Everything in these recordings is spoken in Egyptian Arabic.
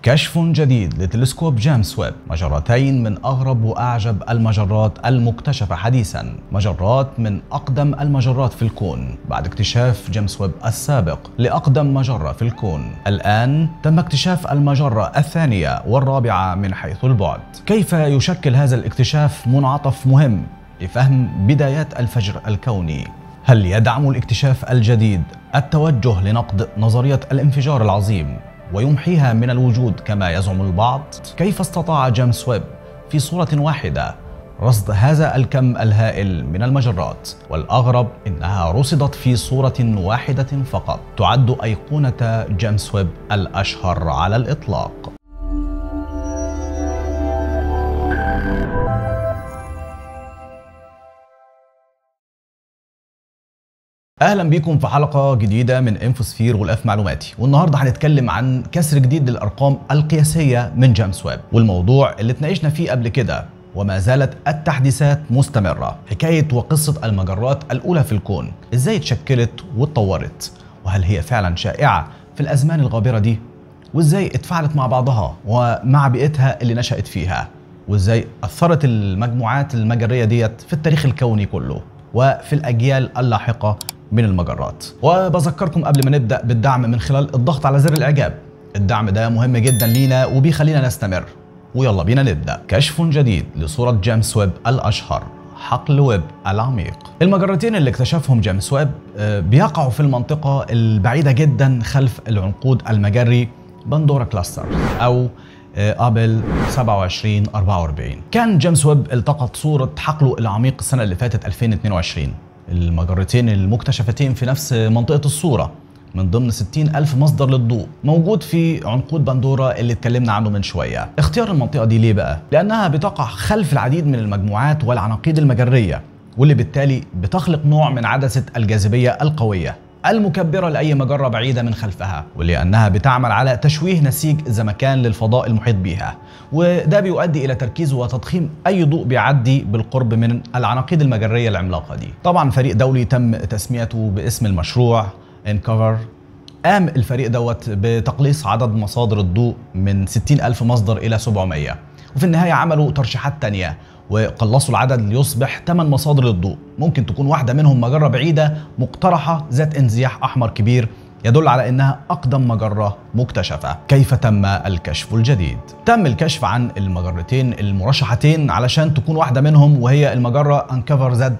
كشف جديد لتلسكوب جيمس ويب مجرتين من أغرب وأعجب المجرات المكتشفة حديثا مجرات من أقدم المجرات في الكون بعد اكتشاف جيمس ويب السابق لأقدم مجرة في الكون الآن تم اكتشاف المجرة الثانية والرابعة من حيث البعد كيف يشكل هذا الاكتشاف منعطف مهم لفهم بدايات الفجر الكوني هل يدعم الاكتشاف الجديد التوجه لنقد نظرية الانفجار العظيم ويمحيها من الوجود كما يزعم البعض كيف استطاع جيمس ويب في صورة واحدة رصد هذا الكم الهائل من المجرات والأغرب إنها رصدت في صورة واحدة فقط تعد أيقونة جيمس ويب الأشهر على الإطلاق اهلا بيكم في حلقه جديده من انفوسفير غلاف معلوماتي والنهارده هنتكلم عن كسر جديد للارقام القياسيه من جيمس ويب والموضوع اللي اتناقشنا فيه قبل كده وما زالت التحديثات مستمره حكايه وقصه المجرات الاولى في الكون ازاي اتشكلت واتطورت وهل هي فعلا شائعه في الازمان الغابره دي وازاي اتفاعلت مع بعضها ومع بيئتها اللي نشأت فيها وازاي اثرت المجموعات المجريه ديت في التاريخ الكوني كله وفي الاجيال اللاحقه من المجرات وبذكركم قبل ما نبدا بالدعم من خلال الضغط على زر الاعجاب الدعم ده مهم جدا لينا وبيخلينا نستمر ويلا بينا نبدا كشف جديد لصوره جيمس ويب الاشهر حقل ويب العميق المجرتين اللي اكتشفهم جيمس ويب آه، بيقعوا في المنطقة البعيدة جدا خلف العنقود المجري بندورا كلاستر أو آه، ابل 27 44 كان جيمس ويب التقط صورة حقله العميق السنة اللي فاتت 2022 المجرتين المكتشفتين في نفس منطقة الصورة من ضمن 60 ألف مصدر للضوء موجود في عنقود بندورا اللي اتكلمنا عنه من شوية اختيار المنطقة دي ليه بقى؟ لأنها بتقع خلف العديد من المجموعات والعناقيد المجرية واللي بالتالي بتخلق نوع من عدسة الجاذبية القوية المكبرة لأي مجرة بعيدة من خلفها ولأنها بتعمل على تشويه نسيج الزمكان للفضاء المحيط بيها وده بيؤدي إلى تركيز وتضخيم أي ضوء بيعدي بالقرب من العناقيد المجرية العملاقة دي طبعا فريق دولي تم تسميته باسم المشروع انكفر قام الفريق دوت بتقليص عدد مصادر الضوء من 60 ألف مصدر إلى 700 وفي النهاية عملوا ترشيحات تانية وقلصوا العدد ليصبح 8 مصادر للضوء ممكن تكون واحدة منهم مجرة بعيدة مقترحة ذات انزياح أحمر كبير يدل على انها اقدم مجره مكتشفه كيف تم الكشف الجديد تم الكشف عن المجرتين المرشحتين علشان تكون واحده منهم وهي المجره انكفر زد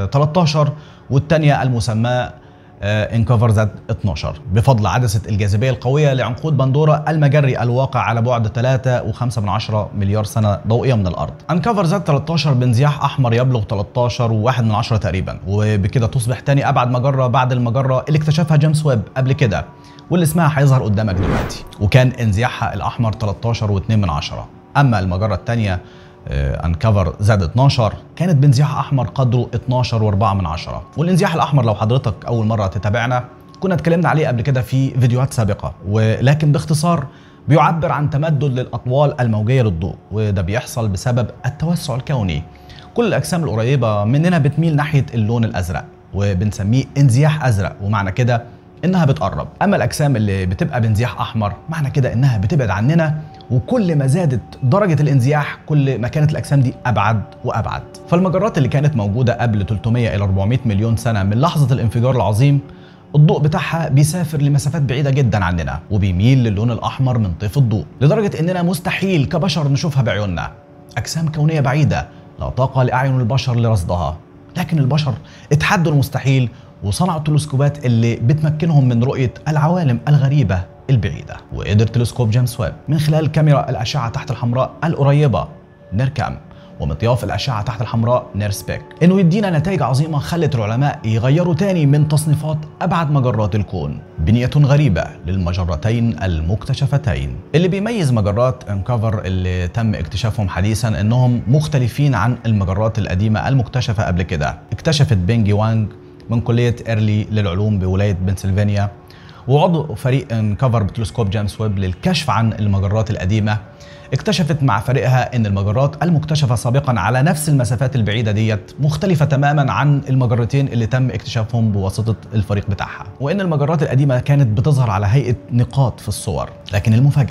13 والثانيه المسماه انكفر زد 12 بفضل عدسة الجاذبية القوية لعنقود بندورا المجري الواقع على بعد 3.5 من عشرة مليار سنة ضوئية من الأرض انكفر زد 13 بانزياح أحمر يبلغ 13 و1 من عشرة تقريبا وبكده تصبح تاني أبعد مجرة بعد المجرة اللي اكتشفها جيمس ويب قبل كده واللي اسمها هيظهر قدامك دلوقتي وكان انزياحها الأحمر 13 و2 من عشرة أما المجرة الثانية انكفر زاد 12 كانت بانزياح احمر قدره 12 و4 من عشرة والانزياح الاحمر لو حضرتك اول مره تتابعنا كنا اتكلمنا عليه قبل كده في فيديوهات سابقه ولكن باختصار بيعبر عن تمدد للاطوال الموجيه للضوء وده بيحصل بسبب التوسع الكوني كل الاجسام القريبه مننا بتميل ناحيه اللون الازرق وبنسميه انزياح ازرق ومعنى كده انها بتقرب اما الاجسام اللي بتبقى بانزياح احمر معنى كده انها بتبعد عننا وكل ما زادت درجة الانزياح كل ما كانت الأجسام دي أبعد وأبعد فالمجرات اللي كانت موجودة قبل 300 إلى 400 مليون سنة من لحظة الانفجار العظيم الضوء بتاعها بيسافر لمسافات بعيدة جدا عننا وبيميل للون الأحمر من طيف الضوء لدرجة إننا مستحيل كبشر نشوفها بعيوننا أجسام كونية بعيدة لا طاقة لأعين البشر لرصدها لكن البشر اتحدوا المستحيل وصنعوا التلسكوبات اللي بتمكنهم من رؤية العوالم الغريبة البعيدة وقدر تلسكوب جيمس ويب من خلال كاميرا الأشعة تحت الحمراء القريبة نيركام ومطياف الأشعة تحت الحمراء نيرسبيك إنه يدينا نتائج عظيمة خلت العلماء يغيروا تاني من تصنيفات أبعد مجرات الكون بنية غريبة للمجرتين المكتشفتين اللي بيميز مجرات انكفر اللي تم اكتشافهم حديثا إنهم مختلفين عن المجرات القديمة المكتشفة قبل كده اكتشفت بينجي وانج من كلية إيرلي للعلوم بولاية بنسلفانيا وعضو فريق انكفر بتلسكوب جيمس ويب للكشف عن المجرات القديمة اكتشفت مع فريقها ان المجرات المكتشفة سابقا على نفس المسافات البعيدة ديت مختلفة تماما عن المجرتين اللي تم اكتشافهم بواسطة الفريق بتاعها وان المجرات القديمة كانت بتظهر على هيئة نقاط في الصور لكن المفاجأة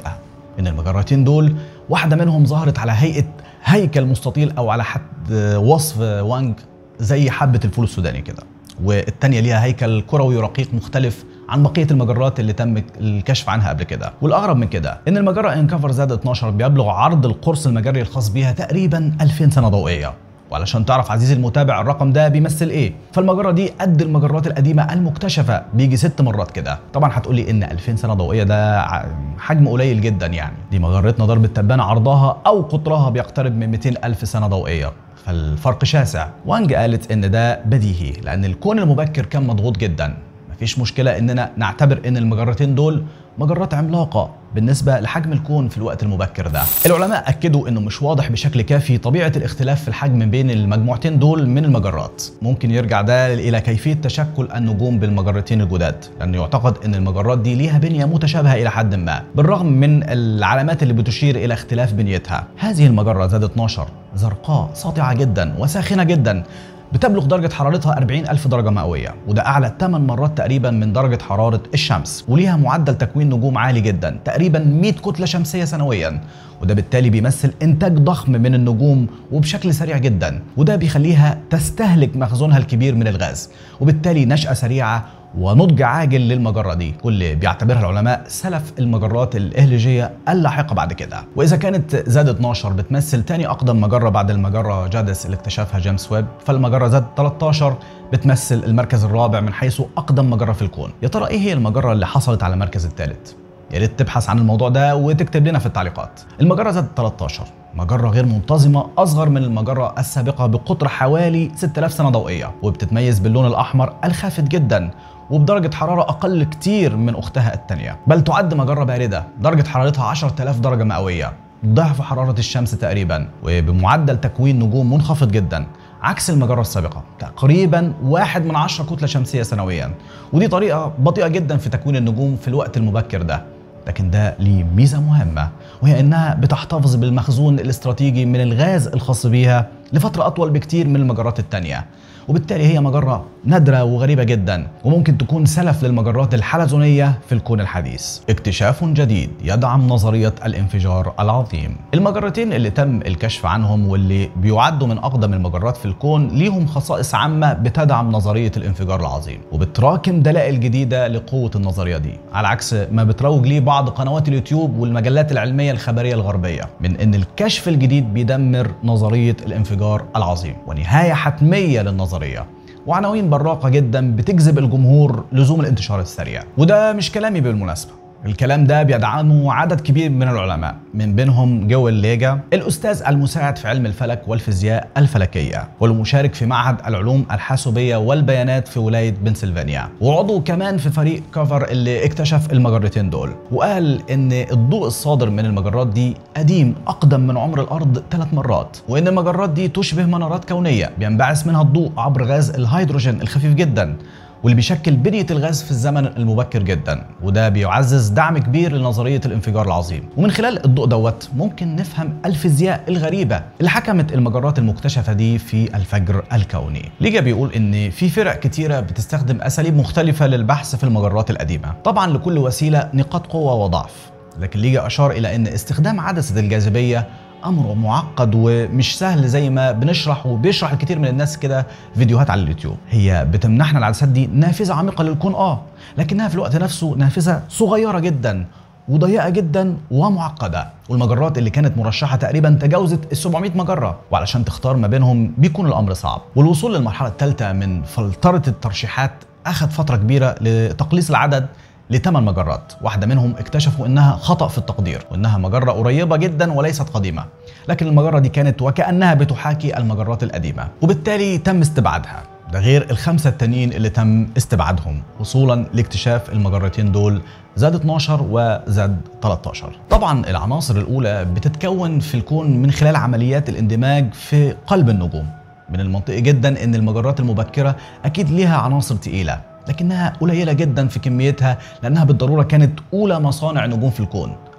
ان المجرتين دول واحده منهم ظهرت على هيئه هيكل مستطيل او على حد وصف وانج زي حبه الفول السوداني كده والتانية ليها هيكل كروي رقيق مختلف عن بقيه المجرات اللي تم الكشف عنها قبل كده والاغرب من كده ان المجره انكفر زاد 12 بيبلغ عرض القرص المجري الخاص بيها تقريبا 2000 سنه ضوئيه وعلشان تعرف عزيزي المتابع الرقم ده بيمثل ايه فالمجره دي قد المجرات القديمه المكتشفه بيجي ست مرات كده طبعا هتقولي ان 2000 سنه ضوئيه ده حجم قليل جدا يعني دي مجرتنا درب التبانه عرضها او قطرها بيقترب من 200 الف سنه ضوئيه فالفرق شاسع وانج قالت ان ده بديهي لان الكون المبكر كان مضغوط جدا مفيش مشكله اننا نعتبر ان المجرتين دول مجرات عملاقه بالنسبه لحجم الكون في الوقت المبكر ده. العلماء اكدوا انه مش واضح بشكل كافي طبيعه الاختلاف في الحجم بين المجموعتين دول من المجرات. ممكن يرجع ده الى كيفيه تشكل النجوم بالمجرتين الجداد، لانه يعتقد ان المجرات دي ليها بنيه متشابهه الى حد ما، بالرغم من العلامات اللي بتشير الى اختلاف بنيتها. هذه المجره زاد 12 زرقاء ساطعه جدا وساخنه جدا بتبلغ درجة حرارتها 40 ألف درجة مئوية وده أعلى 8 مرات تقريبا من درجة حرارة الشمس وليها معدل تكوين نجوم عالي جدا تقريبا 100 كتلة شمسية سنويا وده بالتالي بيمثل إنتاج ضخم من النجوم وبشكل سريع جدا وده بيخليها تستهلك مخزونها الكبير من الغاز وبالتالي نشأة سريعة ونضج عاجل للمجرة دي واللي بيعتبرها العلماء سلف المجرات الإهليجية اللاحقة بعد كده وإذا كانت زاد 12 بتمثل تاني أقدم مجرة بعد المجرة جادس اللي اكتشفها جيمس ويب فالمجرة زاد 13 بتمثل المركز الرابع من حيث أقدم مجرة في الكون يا ترى إيه هي المجرة اللي حصلت على المركز الثالث؟ يا ريت تبحث عن الموضوع ده وتكتب لنا في التعليقات المجرة زاد 13 مجرة غير منتظمة أصغر من المجرة السابقة بقطر حوالي 6000 سنة ضوئية وبتتميز باللون الأحمر الخافت جدا وبدرجة حرارة أقل كتير من أختها التانية بل تعد مجرة باردة درجة حرارتها 10000 درجة مئوية ضعف حرارة الشمس تقريبا وبمعدل تكوين نجوم منخفض جدا عكس المجرة السابقة تقريبا واحد من عشرة كتلة شمسية سنويا ودي طريقة بطيئة جدا في تكوين النجوم في الوقت المبكر ده لكن ده ليه ميزة مهمة وهي انها بتحتفظ بالمخزون الاستراتيجي من الغاز الخاص بيها لفترة أطول بكتير من المجرات التانية وبالتالي هي مجرة نادرة وغريبة جدا وممكن تكون سلف للمجرات الحلزونية في الكون الحديث اكتشاف جديد يدعم نظرية الانفجار العظيم المجرتين اللي تم الكشف عنهم واللي بيعدوا من أقدم المجرات في الكون ليهم خصائص عامة بتدعم نظرية الانفجار العظيم وبتراكم دلائل جديدة لقوة النظرية دي على عكس ما بتروج ليه بعض قنوات اليوتيوب والمجلات العلمية الخبرية الغربية من ان الكشف الجديد بيدمر نظرية الانفجار العظيم ونهاية حتمية للنظرية وعناوين براقة جدا بتجذب الجمهور لزوم الانتشار السريع وده مش كلامي بالمناسبة الكلام ده بيدعمه عدد كبير من العلماء من بينهم جويل ليجا الأستاذ المساعد في علم الفلك والفيزياء الفلكية والمشارك في معهد العلوم الحاسوبية والبيانات في ولاية بنسلفانيا وعضو كمان في فريق كفر اللي اكتشف المجرتين دول وقال ان الضوء الصادر من المجرات دي قديم أقدم من عمر الأرض ثلاث مرات وان المجرات دي تشبه منارات كونية بينبعث منها الضوء عبر غاز الهيدروجين الخفيف جدا واللي بيشكل بنية الغاز في الزمن المبكر جدا وده بيعزز دعم كبير لنظرية الانفجار العظيم ومن خلال الضوء دوت ممكن نفهم الفيزياء الغريبة اللي حكمت المجرات المكتشفة دي في الفجر الكوني ليجا بيقول ان في فرق كتيرة بتستخدم اساليب مختلفة للبحث في المجرات القديمة طبعا لكل وسيلة نقاط قوة وضعف لكن ليجا اشار الى ان استخدام عدسة الجاذبية امر معقد ومش سهل زي ما بنشرح وبيشرح الكثير من الناس كده فيديوهات على اليوتيوب هي بتمنحنا العدسات دي نافذه عميقه للكون اه لكنها في الوقت نفسه نافذه صغيره جدا وضيقه جدا ومعقده والمجرات اللي كانت مرشحه تقريبا تجاوزت ال 700 مجره وعلشان تختار ما بينهم بيكون الامر صعب والوصول للمرحله الثالثه من فلتره الترشيحات اخذ فتره كبيره لتقليص العدد لثمان مجرات واحدة منهم اكتشفوا انها خطأ في التقدير وانها مجرة قريبة جدا وليست قديمة لكن المجرة دي كانت وكأنها بتحاكي المجرات القديمة وبالتالي تم استبعادها ده غير الخمسة التانيين اللي تم استبعادهم وصولا لاكتشاف المجرتين دول زاد 12 وزاد 13 طبعا العناصر الأولى بتتكون في الكون من خلال عمليات الاندماج في قلب النجوم من المنطقي جدا ان المجرات المبكرة اكيد ليها عناصر تقيلة لكنها قليلة جدا في كميتها لأنها بالضرورة كانت أولى مصانع نجوم في الكون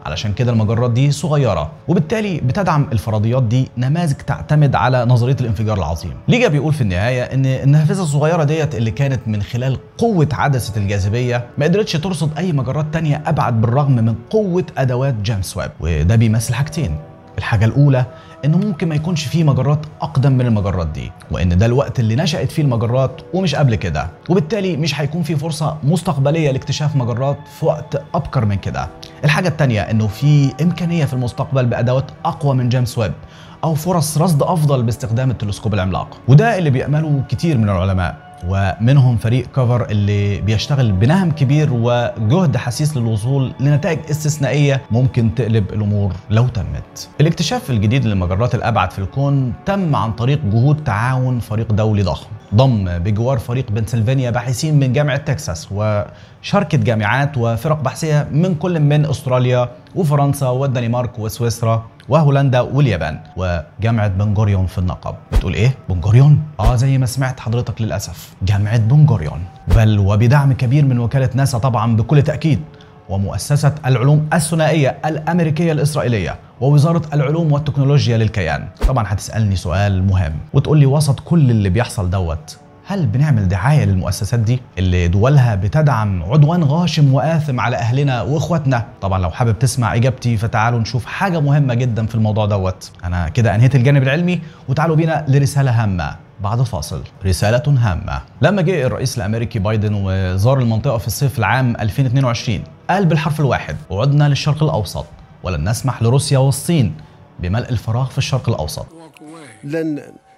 علشان كده المجرات دي صغيرة وبالتالي بتدعم الفرضيات دي نماذج تعتمد على نظرية الانفجار العظيم ليجا بيقول في النهاية ان النافذة الصغيرة ديت اللي كانت من خلال قوة عدسة الجاذبية ما قدرتش ترصد اي مجرات تانية ابعد بالرغم من قوة ادوات جيمس ويب وده بيمثل حاجتين الحاجة الأولى إنه ممكن ما يكونش فيه مجرات أقدم من المجرات دي، وإن ده الوقت اللي نشأت فيه المجرات ومش قبل كده، وبالتالي مش هيكون في فرصة مستقبلية لاكتشاف مجرات في وقت أبكر من كده. الحاجة التانية إنه في إمكانية في المستقبل بأدوات أقوى من جيمس ويب، أو فرص رصد أفضل باستخدام التلسكوب العملاق، وده اللي بيأمله كتير من العلماء. ومنهم فريق كفر اللي بيشتغل بنهم كبير وجهد حسيس للوصول لنتائج استثنائيه ممكن تقلب الامور لو تمت. الاكتشاف الجديد للمجرات الابعد في الكون تم عن طريق جهود تعاون فريق دولي ضخم ضم بجوار فريق بنسلفانيا باحثين من جامعه تكساس وشركه جامعات وفرق بحثيه من كل من استراليا وفرنسا والدنمارك وسويسرا وهولندا واليابان وجامعة بنجوريون في النقب بتقول ايه بنجوريون اه زي ما سمعت حضرتك للأسف جامعة بنجوريون بل وبدعم كبير من وكالة ناسا طبعا بكل تأكيد ومؤسسة العلوم الثنائية الأمريكية الإسرائيلية ووزارة العلوم والتكنولوجيا للكيان طبعا هتسألني سؤال مهم وتقول لي وسط كل اللي بيحصل دوت هل بنعمل دعاية للمؤسسات دي اللي دولها بتدعم عدوان غاشم وآثم على أهلنا وإخواتنا طبعا لو حابب تسمع إجابتي فتعالوا نشوف حاجة مهمة جدا في الموضوع دوت أنا كده أنهيت الجانب العلمي وتعالوا بينا لرسالة هامة بعد فاصل رسالة هامة لما جه الرئيس الأمريكي بايدن وزار المنطقة في الصيف العام 2022 قال بالحرف الواحد وعدنا للشرق الأوسط ولن نسمح لروسيا والصين بملء الفراغ في الشرق الأوسط لن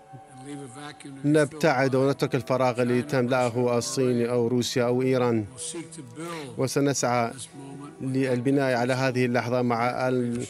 نبتعد ونترك الفراغ اللي تملأه الصين أو روسيا أو إيران وسنسعى للبناء على هذه اللحظة مع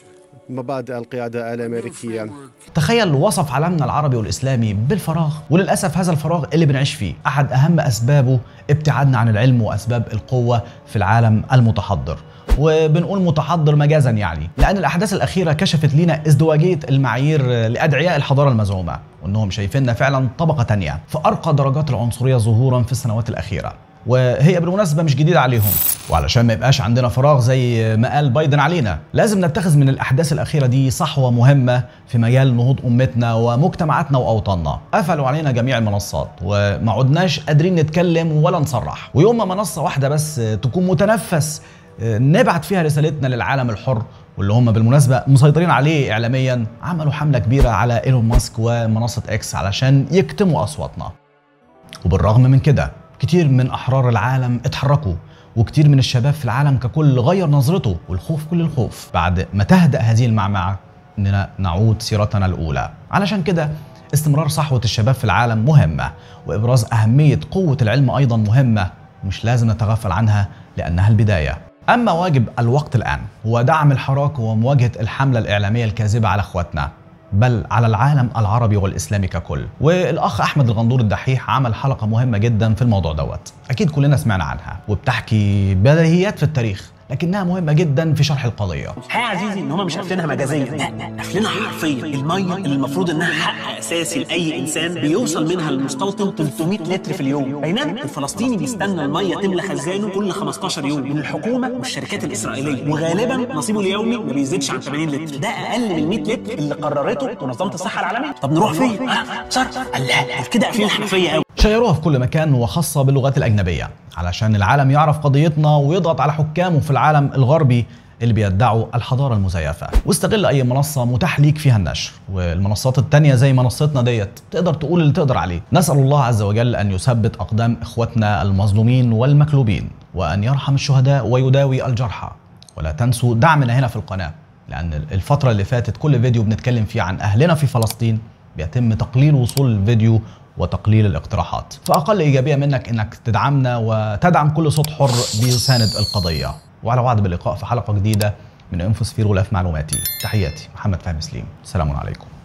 مبادئ القيادة الأمريكية تخيل وصف عالمنا العربي والإسلامي بالفراغ وللأسف هذا الفراغ اللي بنعيش فيه أحد أهم أسبابه ابتعادنا عن العلم وأسباب القوة في العالم المتحضر وبنقول متحضر مجازا يعني لان الاحداث الاخيره كشفت لنا ازدواجيه المعايير لادعياء الحضاره المزعومه وانهم شايفيننا فعلا طبقه تانية في ارقى درجات العنصريه ظهورا في السنوات الاخيره وهي بالمناسبة مش جديدة عليهم وعلشان ما يبقاش عندنا فراغ زي ما قال بايدن علينا لازم نتخذ من الأحداث الأخيرة دي صحوة مهمة في مجال نهوض أمتنا ومجتمعاتنا وأوطاننا قفلوا علينا جميع المنصات وما عدناش قادرين نتكلم ولا نصرح ويوم ما منصة واحدة بس تكون متنفس نبعت فيها رسالتنا للعالم الحر واللي هم بالمناسبة مسيطرين عليه إعلاميا عملوا حملة كبيرة على إيلون ماسك ومنصة إكس علشان يكتموا أصواتنا وبالرغم من كده كتير من أحرار العالم اتحركوا وكتير من الشباب في العالم ككل غير نظرته والخوف كل الخوف بعد ما تهدأ هذه المعمعة إننا نعود سيرتنا الأولى علشان كده استمرار صحوة الشباب في العالم مهمة وإبراز أهمية قوة العلم أيضا مهمة مش لازم نتغافل عنها لأنها البداية أما واجب الوقت الآن هو دعم الحراك ومواجهة الحملة الإعلامية الكاذبة على إخواتنا بل على العالم العربي والإسلامي ككل والأخ أحمد الغندور الدحيح عمل حلقة مهمة جدا في الموضوع دوت أكيد كلنا سمعنا عنها وبتحكي بديهيات في التاريخ لكنها مهمة جدا في شرح القضية ها يا عزيزي ان هم مش قافلينها مجازيا لا قافلينها حرفيا الميه اللي المفروض انها حق اساسي لاي انسان بيوصل منها للمستوطن 300 لتر في اليوم بينما الفلسطيني بيستنى الميه تملى خزانه كل 15 يوم من الحكومه والشركات الاسرائيليه وغالبا نصيبه اليومي ما بيزيدش عن 80 لتر ده اقل من 100 لتر اللي قررته منظمه الصحه العالميه طب نروح فين؟ آه، صار الله كده قافلين الحنفيه قوي شيروها في كل مكان وخاصة باللغات الأجنبية علشان العالم يعرف قضيتنا ويضغط على حكامه في العالم الغربي اللي بيدعوا الحضارة المزيفة واستغل أي منصة متاح ليك فيها النشر والمنصات التانية زي منصتنا ديت تقدر تقول اللي تقدر عليه نسأل الله عز وجل أن يثبت أقدام إخوتنا المظلومين والمكلوبين وأن يرحم الشهداء ويداوي الجرحى ولا تنسوا دعمنا هنا في القناة لأن الفترة اللي فاتت كل فيديو بنتكلم فيه عن أهلنا في فلسطين بيتم تقليل وصول الفيديو وتقليل الاقتراحات فأقل إيجابية منك إنك تدعمنا وتدعم كل صوت حر بيساند القضية وعلى وعد باللقاء في حلقة جديدة من انفوسفير غلاف معلوماتي تحياتي محمد فهمي سليم السلام عليكم